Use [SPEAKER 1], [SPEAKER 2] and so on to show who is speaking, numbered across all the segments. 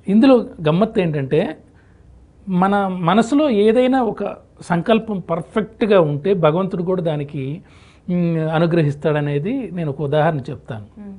[SPEAKER 1] ఇందులో గమ్మత్తు ఏంటంటే మన మనసులో ఏదైనా ఒక సంకల్పం పర్ఫెక్ట్గా ఉంటే భగవంతుడు కూడా దానికి మ్, అనుగ్రహిస్తాడనేది నేను ఒక ఉదాహరణ చెప్తాను
[SPEAKER 2] మ్మ్.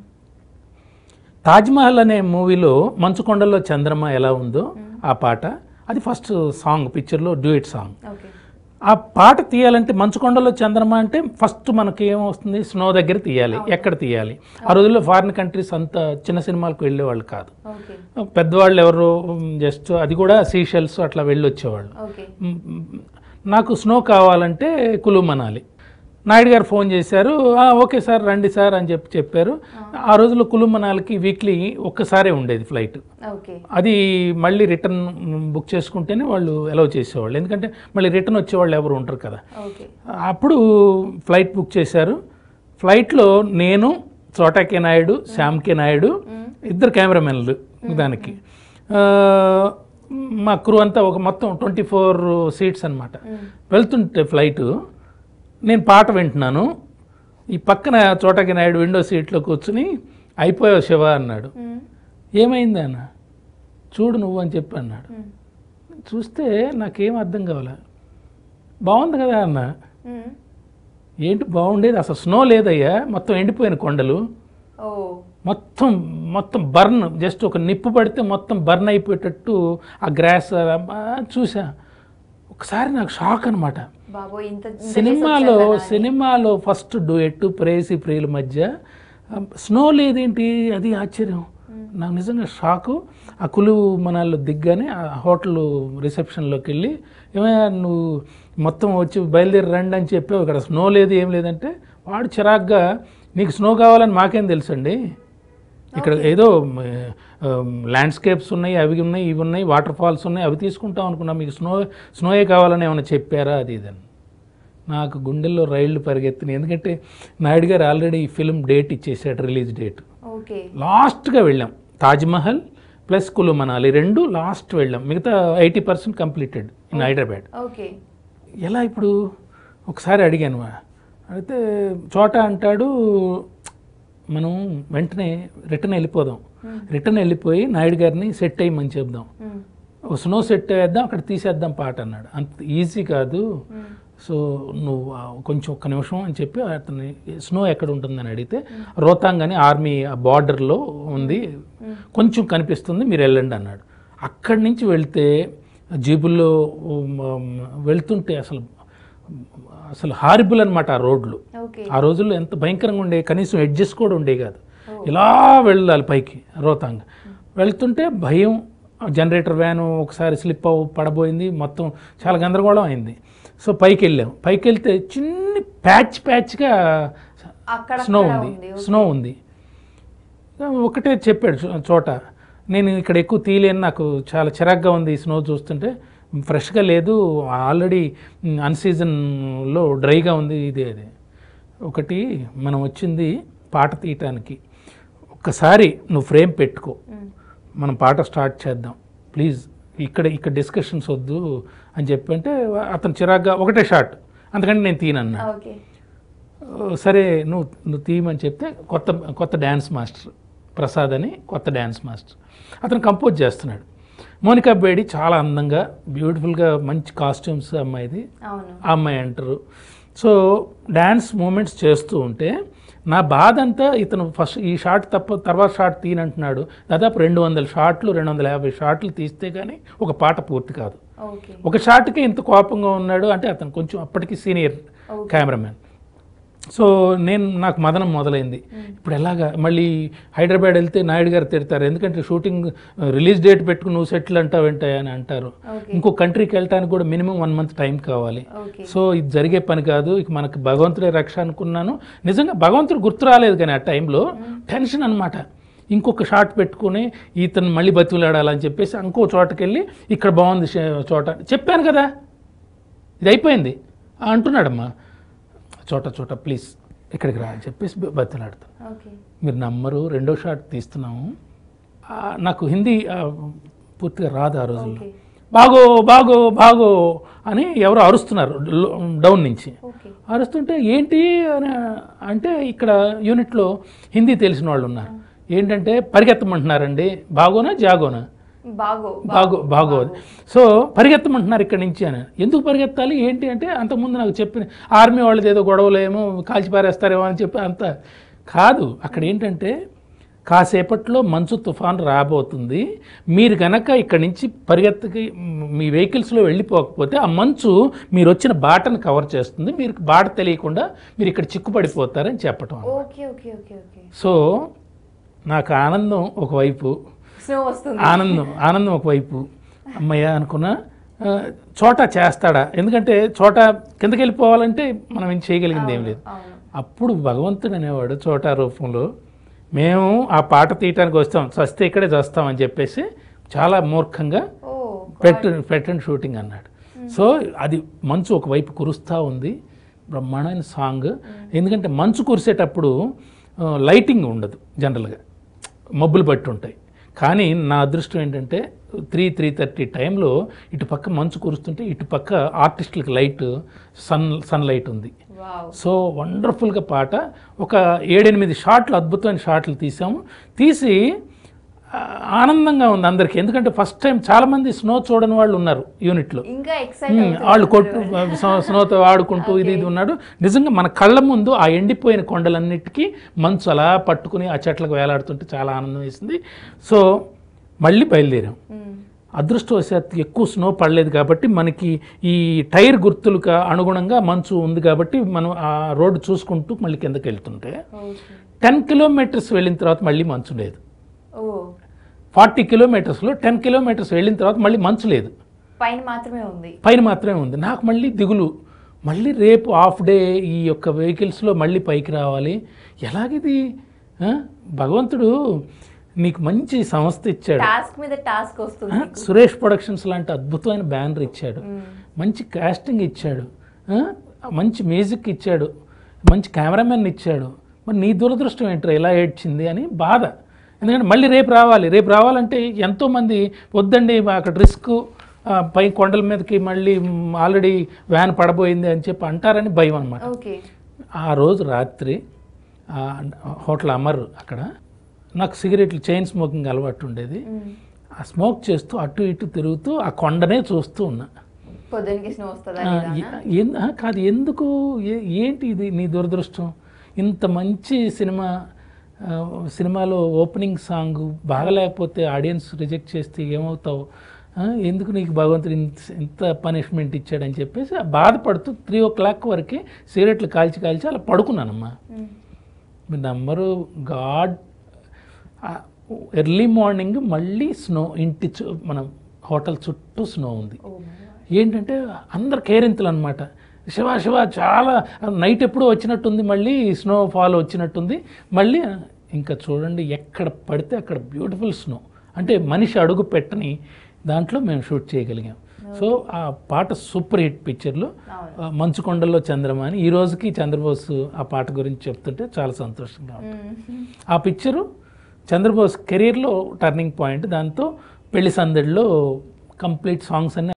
[SPEAKER 1] తాజ్మహల్ అనే మూవీలో మంచుకొండల్లో చంద్రమ ఎలా ఉందో ఆ పాట అది ఫస్ట్ సాంగ్ పిక్చర్లో డ్యూయట్ సాంగ్
[SPEAKER 2] ఓకే
[SPEAKER 1] ఆ పాట తీయాలంటే మంచుకొండలో చంద్రమ అంటే ఫస్ట్ మనకి ఏమొస్తుంది స్నో దగ్గర తీయాలి ఎక్కడ తీయాలి ఆ రోజుల్లో ఫారిన్ కంట్రీస్ అంత చిన్న సినిమాలకు వెళ్ళేవాళ్ళు కాదు
[SPEAKER 2] ఓకే
[SPEAKER 1] పెద్దవాళ్ళు ఎవరు జస్ట్ అది కూడా సీషెల్స్ అట్లా వెళ్ళి వచ్చేవాళ్ళు
[SPEAKER 2] ఓకే
[SPEAKER 1] మ్, మ్, నాకు స్నో కావాలంటే కులు మనాలి నాయుడు గారు ఫోన్ చేశారు "ఆ, ఓకే సార్ రండి సార్ అని చెప్పి చెప్పారు ఆ రోజుల్లో కులు మనాలికి వీక్లీ ఒక్కసారే ఉండేది ఫ్లైట్
[SPEAKER 2] ఓకే
[SPEAKER 1] అది మళ్ళీ రిటర్న్ బుక్ చేసుకుంటేనే వాళ్ళు అలౌ చేసేవాళ్ళు ఎందుకంటే మళ్ళీ రిటర్న్ వచ్చేవాళ్ళు ఎవరు ఉంటారు కదా
[SPEAKER 2] ఓకే
[SPEAKER 1] అప్పుడు ఫ్లైట్ బుక్ చేశారు ఫ్లైట్లో నేను చోటాకే నాయుడు శ్యామ్ కే నాయుడు ఇద్దరు కెమెరామెన్లు దానికి ఆ, మా క్రూ అంతా ఒక మొత్తం ట్వంటీ ఫోర్ సీట్స్ అనమాట వెళ్తుంటే ఫ్లైట్ నేను పాట వింటున్నాను ఈ పక్కన చోటాకి నాయుడు విండో సీట్లో కూర్చుని అయిపోయావు శివ అన్నాడు
[SPEAKER 2] మ్మ్.
[SPEAKER 1] ఏమైంది అన్న చూడు నువ్వు అని చెప్పి అన్నాడు
[SPEAKER 2] మ్మ్.
[SPEAKER 1] చూస్తే నాకేం అర్థం కావాల బాగుంది కదా అన్న
[SPEAKER 2] మ్మ్.
[SPEAKER 1] ఏంటి బాగుండేది అసలు స్నో లేదయ్యా మొత్తం ఎండిపోయిన కొండలు
[SPEAKER 2] ఓ
[SPEAKER 1] మొత్తం మొత్తం బర్న్ జస్ట్ ఒక నిప్పు పడితే మొత్తం బర్న్ అయిపోయేటట్టు ఆ గ్రాస్ చూసా ఒకసారి నాకు షాక్ అనమాట
[SPEAKER 2] బాబోయ్ ఇంత ఇంత
[SPEAKER 1] సినిమాలో
[SPEAKER 2] చేసి వచ్చారా?
[SPEAKER 1] సినిమాలో ఫస్ట్ డూయెట్ ప్రేయసి ప్రియుల మధ్య స్నో లేదేంటి అది ఆశ్చర్యం నాకు నిజంగా షాకు ఆ కులు మనాల్లో దిగ్గానే ఆ హోటల్ రిసెప్షన్లోకి వెళ్ళి ఏమయ్యా నువ్వు మొత్తం వచ్చి బయలుదేరి రండి అని చెప్పావు ఇక్కడ స్నో లేదు ఏం లేదంటే వాడు చిరాగ్గా నీకు స్నో కావాలని మాకేం తెలుసండి ఇక్కడ ఏదో ల్యాండ్స్కేప్స్ ఉన్నాయి అవి ఉన్నాయి ఇవి ఉన్నాయి వాటర్ ఫాల్స్ ఉన్నాయి అవి తీసుకుంటాం అనుకున్నా మీకు స్నో స్నోయే కావాలని ఏమైనా చెప్పారా అది ఇదని నాకు గుండెల్లో రైళ్లు పరిగెత్తినాయి ఎందుకంటే నాయుడు గారు ఆల్రెడీ ఈ ఫిల్మ్ డేట్ ఇచ్చేసాడు రిలీజ్ డేట్
[SPEAKER 2] ఓకే
[SPEAKER 1] లాస్ట్గా వెళ్ళాం తాజ్మహల్ ప్లస్ కులు మనాలి రెండు లాస్ట్ వెళ్ళాం మిగతా eighty percent completed in Hyderabad
[SPEAKER 2] okay
[SPEAKER 1] ఎలా ఇప్పుడు ఒకసారి అడిగాను అయితే చోట అంటాడు మనం వెంటనే రిటర్న్ వెళ్ళిపోదాం రిటర్న్ వెళ్ళిపోయి నాయుడు గారిని సెట్ అయ్యమని చెప్దాం
[SPEAKER 2] మ్మ్.
[SPEAKER 1] ఓ స్నో సెట్ వేద్దాం అక్కడ తీసేద్దాం పాట అన్నాడు అంత ఈజీ కాదు సో నువ్వు ఆ కొంచెం ఒక్క నిమిషం అని చెప్పి అతన్ని స్నో ఎక్కడ ఉంటుందని అడిగితే రోతాంగ్ అని ఆర్మీ బార్డర్లో ఉంది కొంచెం కనిపిస్తుంది మీరు వెళ్ళండి అన్నాడు అక్కడి నుంచి వెళ్తే జీబుల్లో ఉమ్, వెళ్తుంటే అసలు అసలు హారిబుల్ అనమాట ఆ రోడ్లు
[SPEAKER 2] ఓకే
[SPEAKER 1] ఆ రోజుల్లో ఎంత భయంకరంగా ఉండే కనీసం ఎడ్జెస్ కూడా ఉండే కాదు ఇలా వెళ్ళాలి పైకి రోతాంగ్ వెళ్తుంటే భయం జనరేటర్ వ్యాన్ ఒకసారి స్లిప్ అవ్వ పడబోయింది మొత్తం చాలా గందరగోళం అయింది సో పైకి వెళ్ళాం పైకి వెళ్తే చిన్ని ప్యాచ్ ప్యాచ్గా
[SPEAKER 2] అక్కడ
[SPEAKER 1] స్నో ఉంది స్నో ఉంది ఒకటే చెప్పాడు చో- చోట నేను ఇక్కడ ఎక్కువ తీయలేను నాకు చాలా చిరాగ్గా ఉంది ఈ స్నో చూస్తుంటే ఫ్రెష్గా లేదు ఆల్రెడీ అన్సీజన్లో డ్రైగా ఉంది ఇది అది ఒకటి మనం వచ్చింది పాట తీయటానికి ఒక్కసారి నువ్వు ఫ్రేమ్ పెట్టుకో మనం పాట స్టార్ట్ చేద్దాం ప్లీజ్ ఇక్కడ ఇక్కడ డిస్కషన్స్ వద్దు అని చెప్పి అంటే అతను చిరాగ్గా ఒకటే షాట్ అందుకని నేను తీయనన్నా
[SPEAKER 2] ఓకే
[SPEAKER 1] ఓ, సరే నువ్వు నువ్వు తీయమని చెప్తే కొత్త కొత్త డ్యాన్స్ మాస్టర్ ప్రసాద్ అని కొత్త డ్యాన్స్ మాస్టర్ అతను కంపోజ్ చేస్తున్నాడు మోనికా బేడి చాలా అందంగా బ్యూటిఫుల్గా మంచి కాస్ట్యూమ్స్ అమ్మాయిది
[SPEAKER 2] అవును
[SPEAKER 1] ఆ అమ్మాయి అంటారు సో డ్యాన్స్ మూమెంట్స్ చేస్తూ ఉంటే నా బాధ అంతా ఇతను ఫస్ట్ ఈ షాట్ తప్ప తర్వాత షాట్ తీనంటున్నాడు దాదాపు రెండు వందల షాట్లు రెండు వందల యాభై షాట్లు తీస్తే కానీ ఒక పాట పూర్తి కాదు
[SPEAKER 2] ఓకే
[SPEAKER 1] ఒక షాట్కి ఇంత కోపంగా ఉన్నాడు అంటే అతను కొంచెం అప్పటికి సీనియర్
[SPEAKER 2] Okay.
[SPEAKER 1] కెమెరామెన్ సో నేను నాకు మదనం మొదలైంది ఇప్పుడు ఎలాగా మళ్ళీ హైదరాబాద్ వెళ్తే నాయుడు గారు తిడతారు ఎందుకంటే షూటింగ్ రిలీజ్ డేట్ పెట్టుకుని నువ్వు సెటిల్ అంటావు ఏంటా అని అంటారు
[SPEAKER 2] ఓకే
[SPEAKER 1] ఇంకో కంట్రీకి వెళ్ళటానికి కూడా మినిమం వన్ మంత్ టైం కావాలి
[SPEAKER 2] ఓకే
[SPEAKER 1] సో ఇది జరిగే పని కాదు ఇక మనకు భగవంతుడే రక్ష అనుకున్నాను నిజంగా భగవంతుడు గుర్తు రాలేదు కానీ ఆ టైంలో టెన్షన్ అనమాట ఇంకొక షాట్ పెట్టుకుని ఇతను మళ్ళీ బతిలాడాలని చెప్పేసి ఇంకో చోటకి వెళ్ళి ఇక్కడ బాగుంది షే- చోట చెప్పాను కదా ఇది అయిపోయింది ఆ, అంటున్నాడమ్మా చోట చోట ప్లీజ్ ఇక్కడికి రా అని చెప్పేసి బ- బతిలాడతాను
[SPEAKER 2] ఓకే
[SPEAKER 1] మీరు నమ్మరు రెండో షాట్ తీస్తున్నాము ఆ, నాకు హిందీ ఆ, పూర్తిగా రాదు ఆ రోజుల్లో
[SPEAKER 2] ఓకే
[SPEAKER 1] బాగో బాగో బాగో అని ఎవరో అరుస్తున్నారు లో- డౌన్ నుంచి
[SPEAKER 2] ఓకే
[SPEAKER 1] అరుస్తుంటే ఏంటి అని అంటే ఇక్కడ యూనిట్లో హిందీ తెలిసిన వాళ్ళు ఉన్నారు ఏంటంటే పరిగెత్తమంటున్నారండి బాగోనా జాగోనా
[SPEAKER 2] బాగో
[SPEAKER 1] బాగో బాగోదు సో పరిగెత్తమంటున్నారు ఇక్కడి నుంచి అని ఎందుకు పరిగెత్తాలి ఏంటి అంటే అంతకుముందు నాకు చెప్పిన ఆర్మీ వాళ్ళది ఏదో గొడవలు ఏమో కాల్చి పారేస్తారేమో అని చెప్పి అంత కాదు అక్కడ ఏంటంటే కాసేపట్లో మంచు తుఫాన్ రాబోతుంది మీరు గనక ఇక్కడి నుంచి పరిగెత్తకి మ్, మీ వెహికల్స్లో వెళ్ళిపోకపోతే ఆ మంచు మీరు వచ్చిన బాటను కవర్ చేస్తుంది మీరు బాట తెలియకుండా మీరు ఇక్కడ చిక్కుపడిపోతారని చెప్పటం
[SPEAKER 2] okay okay okay okay
[SPEAKER 1] so నాకు ఆనందం ఒకవైపు
[SPEAKER 2] స్నో వస్తుంది
[SPEAKER 1] ఆనందం ఆనందం ఒకవైపు అమ్మయ్య అనుకున్నా ఆ, చోట చేస్తాడా ఎందుకంటే చోట కిందకి వెళ్ళిపోవాలంటే మనం ఏం చేయగలిగింది ఏం లేదు
[SPEAKER 2] అవును
[SPEAKER 1] అప్పుడు భగవంతుడు అనేవాడు చోటా రూపంలో మేము ఆ పాట తీయటానికి వస్తాం చస్తే ఇక్కడే చస్తాం అని చెప్పేసి చాలా మూర్ఖంగా
[SPEAKER 2] ఓ
[SPEAKER 1] పెట్ట పెట్టండి షూటింగ్ అన్నాడు సో అది మంచు ఒకవైపు కురుస్తూ ఉంది బ్రహ్మాండమైన సాంగ్ ఎందుకంటే మంచు కురిసేటప్పుడు ఆ, లైటింగ్ ఉండదు జనరల్గా మబ్బులు బట్టి ఉంటాయి కానీ నా అదృష్టం ఏంటంటే త్రీ త్రీ థర్టీ టైంలో ఇటు పక్క మంచు కురుస్తుంటే ఇటు పక్క ఆర్టిస్టులకి లైట్ సన్ సన్ లైట్ ఉంది
[SPEAKER 2] వావ్
[SPEAKER 1] సో వండర్ఫుల్గా పాట ఒక ఏడెనిమిది షాట్లు అద్భుతమైన షాట్లు తీసాము తీసి ఆ, ఆనందంగా ఉంది అందరికీ ఎందుకంటే ఫస్ట్ టైం చాలామంది స్నో చూడని వాళ్ళు ఉన్నారు యూనిట్లో
[SPEAKER 2] ఇంకా ఎక్సైట్
[SPEAKER 1] ఉమ్, వాళ్ళు కొట్టు స్నో- స్నోతో ఆడుకుంటూ ఇది ఇది ఉన్నాడు నిజంగా మన కళ్ళ ముందు ఆ ఎండిపోయిన కొండలన్నిటికీ మంచు అలా పట్టుకుని ఆ చెట్లకు వేలాడుతుంటే చాలా ఆనందం వేసింది సో మళ్ళీ బయలుదేరాం అదృష్టవశాత్తు ఎక్కువ స్నో పడలేదు కాబట్టి మనకి ఈ టైర్ గుర్తులకు అనుగుణంగా మంచు ఉంది కాబట్టి మనం ఆ రోడ్డు చూసుకుంటూ మళ్ళీ కిందకి వెళ్తుంటే
[SPEAKER 2] ఓకే
[SPEAKER 1] టెన్ కిలోమీటర్స్ వెళ్ళిన తర్వాత మళ్ళీ మంచు లేదు
[SPEAKER 2] ఓ
[SPEAKER 1] ఫార్టీ కిలోమీటర్స్లో టెన్ కిలోమీటర్స్ వెళ్ళిన తర్వాత మళ్ళీ మంచు లేదు
[SPEAKER 2] పైన మాత్రమే ఉంది
[SPEAKER 1] పైన మాత్రమే ఉంది నాకు మళ్ళీ దిగులు మళ్ళీ రేపు హాఫ్ డే ఈ యొక్క వెహికల్స్లో మళ్ళీ పైకి రావాలి ఎలాగిది ఆ? భగవంతుడు నీకు మంచి సంస్థ ఇచ్చాడు
[SPEAKER 2] టాస్క్ మీద టాస్క్ వస్తుంది
[SPEAKER 1] ఆ? సురేష్ ప్రొడక్షన్స్ లాంటి అద్భుతమైన బ్యానర్ ఇచ్చాడు మంచి కాస్టింగ్ ఇచ్చాడు ఆ? మంచి మ్యూజిక్ ఇచ్చాడు మంచి కెమెరామెన్ ఇచ్చాడు మరి నీ దురదృష్టం ఏంట్రా ఇలా ఏడ్చింది అని బాధ ఎందుకంటే మళ్ళీ రేపు రావాలి రేపు రావాలంటే ఎంతోమంది వద్దండి అక్కడ రిస్క్ పై కొండల మీదకి మళ్ళీ ఆల్రెడీ వ్యాన్ పడబోయింది అని చెప్పి అంటారని భయం అనమాట
[SPEAKER 2] ఓకే
[SPEAKER 1] ఆ రోజు రాత్రి ఆ హోటల్ అమర్ అక్కడ నాకు సిగరెట్లు చైన్ స్మోకింగ్ అలవాటు ఉండేది ఆ స్మోక్ చేస్తూ అటు ఇటు తిరుగుతూ ఆ కొండనే చూస్తూ ఉన్నా
[SPEAKER 2] పొద్దునకి స్నో వస్తుందా
[SPEAKER 1] ఆ,
[SPEAKER 2] లేదా
[SPEAKER 1] ఎ- ఎన్- ఆ, కాదు ఎందుకు ఏ- ఏంటి ఇది నీ దురదృష్టం ఇంత మంచి సినిమా ఆ, సినిమాలో ఓపెనింగ్ సాంగ్ బాగలేకపోతే ఆడియన్స్ రిజెక్ట్ చేస్తే ఏమవుతావు ఆ, ఎందుకు నీకు భగవంతుడు ఇంత ఇంత పనిష్మెంట్ ఇచ్చాడని చెప్పేసి ఆ బాధపడుతూ త్రీ ఓ క్లాక్ వరకు సిగరెట్లు కాల్చి కాల్చి అలా పడుకున్నానమ్మా
[SPEAKER 2] మ్మ్.
[SPEAKER 1] మీరు నమ్మరు గాడ్ ఎర్లీ మార్నింగ్ మళ్ళీ స్నో ఇంటి చు మన హోటల్ చుట్టూ స్నో ఉంది
[SPEAKER 2] ఓ my God.
[SPEAKER 1] ఏంటంటే అందరు కేరింతలు అనమాట శివ శివ చాలా నైట్ ఎప్పుడో వచ్చినట్టుంది మళ్ళీ స్నో ఫాల్ వచ్చినట్టుంది మళ్ళీ ఇంకా చూడండి ఎక్కడ పడితే అక్కడ బ్యూటిఫుల్ స్నో అంటే మనిషి అడుగు పెట్టని దాంట్లో మేము షూట్ చేయగలిగాం సో ఆ పాట సూపర్ హిట్ పిక్చర్లో
[SPEAKER 2] అవును
[SPEAKER 1] ఆ, మంచు కొండల్లో చంద్రమ అని ఈ రోజుకి చంద్రబోస్ ఆ పాట గురించి చెప్తుంటే చాలా సంతోషంగా ఉంది
[SPEAKER 2] మ్మ్.
[SPEAKER 1] ఆ పిక్చరు చంద్రబోస్ కెరీర్లో టర్నింగ్ పాయింట్ దాంతో పెళ్లి సందడిలో కంప్లీట్ సాంగ్స్ అన్ని